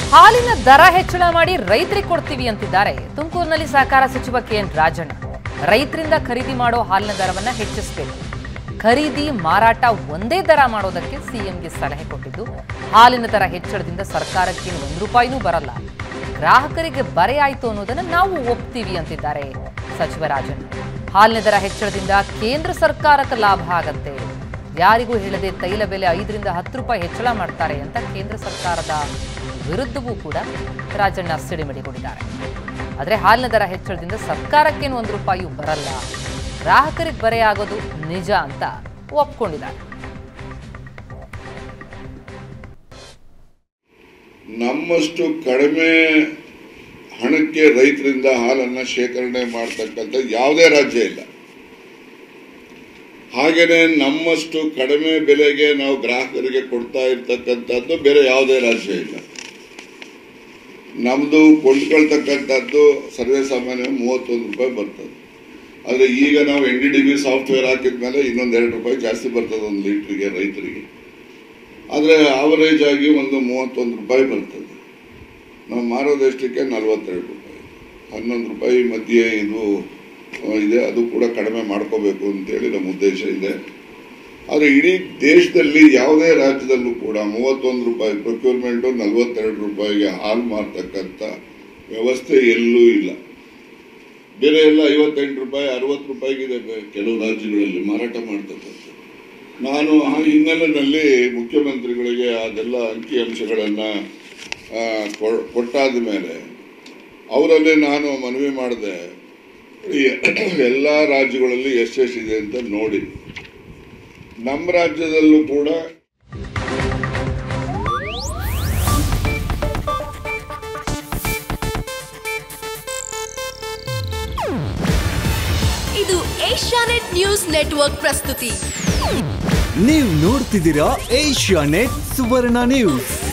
ಹಾಲಿನ ದರ ಹೆಚ್ಚಳ ಮಾಡಿ ರೈತರಿಗೆ ಕೊಡ್ತೀವಿ ಅಂತಿದ್ದಾರೆ ತುಮಕೂರಿನಲ್ಲಿ ಸಹಕಾರ ಸಚಿವ ಕೆ ಎನ್ ರಾಜಣ್ಣ ರೈತರಿಂದ ಖರೀದಿ ಮಾಡೋ ಹಾಲಿನ ದರವನ್ನ ಹೆಚ್ಚಿಸಬೇಕು ಖರೀದಿ ಮಾರಾಟ ಒಂದೇ ದರ ಮಾಡೋದಕ್ಕೆ ಸಿಎಂಗೆ ಸಲಹೆ ಕೊಟ್ಟಿದ್ದು ಹಾಲಿನ ದರ ಹೆಚ್ಚಳದಿಂದ ಸರ್ಕಾರಕ್ಕೆ ಒಂದು ರೂಪಾಯಿನೂ ಬರಲ್ಲ ಗ್ರಾಹಕರಿಗೆ ಬರೆ ಆಯ್ತು ಅನ್ನೋದನ್ನ ನಾವು ಒಪ್ತೀವಿ ಅಂತಿದ್ದಾರೆ ಸಚಿವ ರಾಜಣ್ಣ ಹಾಲಿನ ದರ ಹೆಚ್ಚಳದಿಂದ ಕೇಂದ್ರ ಸರ್ಕಾರಕ್ಕೆ ಲಾಭ ಆಗತ್ತೆ ಯಾರಿಗೂ ಹೇಳದೆ ತೈಲ ಬೆಲೆ ಐದರಿಂದ ಹತ್ತು ರೂಪಾಯಿ ಹೆಚ್ಚಳ ಮಾಡ್ತಾರೆ ಅಂತ ಕೇಂದ್ರ ಸರ್ಕಾರದ ವಿರುದ್ಧವೂ ಕೂಡ ರಾಜಣ್ಣ ಸಿಡಿಮಿಡಿಗೊಂಡಿದ್ದಾರೆ ಆದರೆ ಹಾಲಿನ ದರ ಹೆಚ್ಚಳದಿಂದ ಸರ್ಕಾರಕ್ಕೇನು ಒಂದು ರೂಪಾಯಿಯೂ ಬರಲ್ಲ ಗ್ರಾಹಕರಿಗೆ ಬರೆ ಆಗೋದು ನಿಜ ಅಂತ ಒಪ್ಕೊಂಡಿದ್ದಾರೆ ನಮ್ಮಷ್ಟು ಕಡಿಮೆ ಹಣಕ್ಕೆ ರೈತರಿಂದ ಹಾಲನ್ನು ಶೇಖರಣೆ ಮಾಡ್ತಕ್ಕಂಥ ಯಾವುದೇ ರಾಜ್ಯ ಇಲ್ಲ ಹಾಗೇನೆ ನಮ್ಮಷ್ಟು ಕಡಿಮೆ ಬೆಲೆಗೆ ನಾವು ಗ್ರಾಹಕರಿಗೆ ಕೊಡ್ತಾ ಇರ್ತಕ್ಕಂಥದ್ದು ಬೇರೆ ಯಾವುದೇ ರಾಜ್ಯ ಇಲ್ಲ ನಮ್ದು ಕೊಂಡ್ಕೊಳ್ತಕ್ಕಂಥದ್ದು ಸರ್ವೇ ಸಾಮಾನ್ಯ ಮೂವತ್ತೊಂದು ರೂಪಾಯಿ ಬರ್ತದೆ ಆದರೆ ಈಗ ನಾವು N D D B software ಹಾಕಿದ್ಮೇಲೆ ಇನ್ನೊಂದು ಎರಡು ರೂಪಾಯಿ ಜಾಸ್ತಿ ಬರ್ತದೆ ಒಂದು ಲೀಟ್ರಿಗೆ ರೈತರಿಗೆ ಆದರೆ ಆವರೇಜ್ ಆಗಿ ಒಂದು ಮೂವತ್ತೊಂದು ರೂಪಾಯಿ ಬರ್ತದೆ ನಾವು ಮಾರೋದಷ್ಟಕ್ಕೆ ನಲವತ್ತೆರಡು ರೂಪಾಯಿ ಹನ್ನೊಂದು ರೂಪಾಯಿ ಮಧ್ಯೆ ಇದು ಆ, ಇದೆ ಅದು ಕೂಡ ಕಡಿಮೆ ಮಾಡ್ಕೋಬೇಕು ಅಂತೇಳಿ ನಮ್ಮ ಉದ್ದೇಶ ಇದೆ ಆದರೆ ಇಡೀ ದೇಶದಲ್ಲಿ ಯಾವುದೇ ರಾಜ್ಯದಲ್ಲೂ ಕೂಡ ಮೂವತ್ತೊಂದು ರೂಪಾಯಿ ಪ್ರೊಕ್ಯೂರ್ಮೆಂಟು ನಲವತ್ತೆರಡು ರೂಪಾಯಿಗೆ ಹಾಲು ಮಾರ್ತಕ್ಕಂಥ ವ್ಯವಸ್ಥೆ ಎಲ್ಲೂ ಇಲ್ಲ ಬೇರೆ ಎಲ್ಲ ಐವತ್ತೆಂಟು ರೂಪಾಯಿ ಅರವತ್ತು ರೂಪಾಯಿಗಿದೆ ಬೆ- ಕೆಲವು ರಾಜ್ಯಗಳಲ್ಲಿ ಮಾರಾಟ ಮಾಡ್ತಕ್ಕಂಥ ನಾನು ಆ ಹಿನ್ನೆಲೆಯಲ್ಲಿ ಮುಖ್ಯಮಂತ್ರಿಗಳಿಗೆ ಅದೆಲ್ಲ ಅಂಕಿ ಅಂಶಗಳನ್ನು ಕೊಟ್ಟಾದ ಮೇಲೆ ಅವರಲ್ಲಿ ನಾನು ಮನವಿ ಮಾಡಿದೆ ಎಲ್ಲ ರಾಜ್ಯಗಳಲ್ಲಿ ಎಷ್ಟೆಷ್ಟಿದೆ ಅಂತ ನೋಡಿ ನಮ್ಮ ರಾಜ್ಯದಲ್ಲೂ ಕೂಡ ಇದು ಏಷ್ಯಾನೆಟ್ ನ್ಯೂಸ್ ನೆಟ್ವರ್ಕ್ ಪ್ರಸ್ತುತಿ ನೀವು ನೋಡ್ತಿದ್ದೀರಾ ಏಷ್ಯಾ ನೆಟ್ ಸುವರ್ಣ ನ್ಯೂಸ್